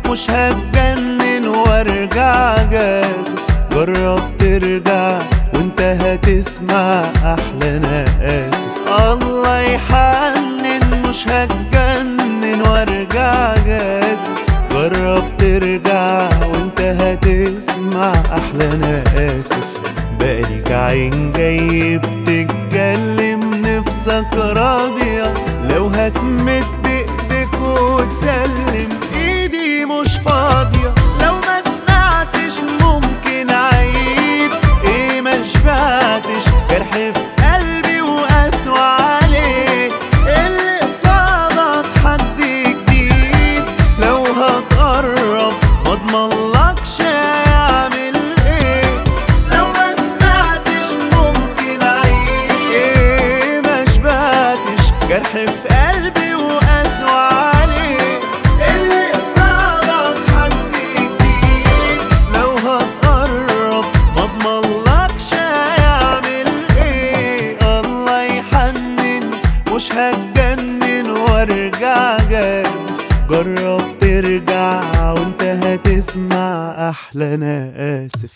مش هتجنن وارجع جازف جرب ترجع وانت هتسمع احلى انا اسف الله يحنن مش هتجنن وارجع جازف جرب ترجع وانت هتسمع احلى انا اسف بقالك عين جاي بتتكلم نفسك راضية لو هتمد ايدك وتسلم ايدي مش فاضية لو ما سمعتش ممكن اعيد ايه ما شبعتش جرح في قلبي وقسوة عليه اللي قصادك حد جديد لو هتقرب مضمنلكش هيعمل ايه لو ما سمعتش ممكن اعيد ايه ما شبعتش جرح في قلبي وقسوة عليه اللي قصادك حد جديد لو هتقرب مضمنلكش هيعمل ايه الله يحنن مش هتجنن وارجع جازف جرب ترجع وانت هتسمع احلى انا اسف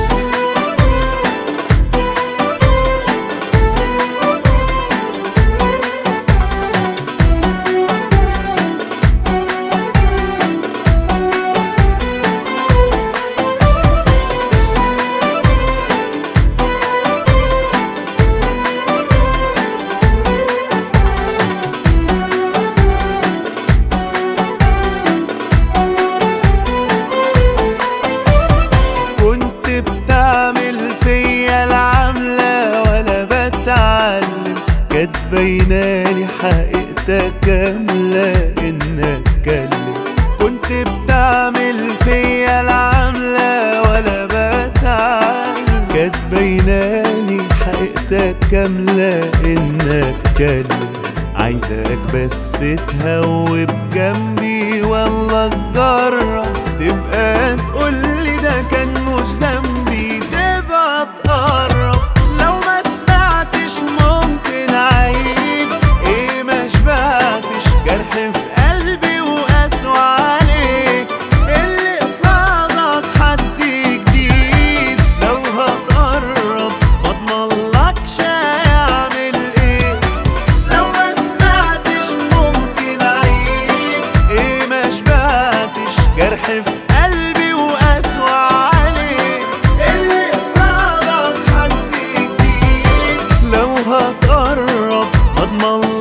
كنت بتعمل فيا العملة ولا بتعلم كانت باينالي حقيقتك كاملة انك اتكلم كنت بتعمل فيا العملة ولا بتعلم كانت باينالي حقيقتك كاملة انك اتكلم عايزك بس تهوب جنبي والله تجرب تبقى تقولي ده كان مش ذنبي تبقى تقرب لو ما سمعتش ممكن اعيد ايه ما شبعتش جرح في قلبي وقسوة عليك اللي قصادك حد جديد لو هتقرب مضمنلكش هيعمل ايه لو ما سمعتش ممكن اعيد ايه ما شبعتش جرح في قلبي وقسوة عليه اللي قصادك حد جديد لو هتقرب مضمن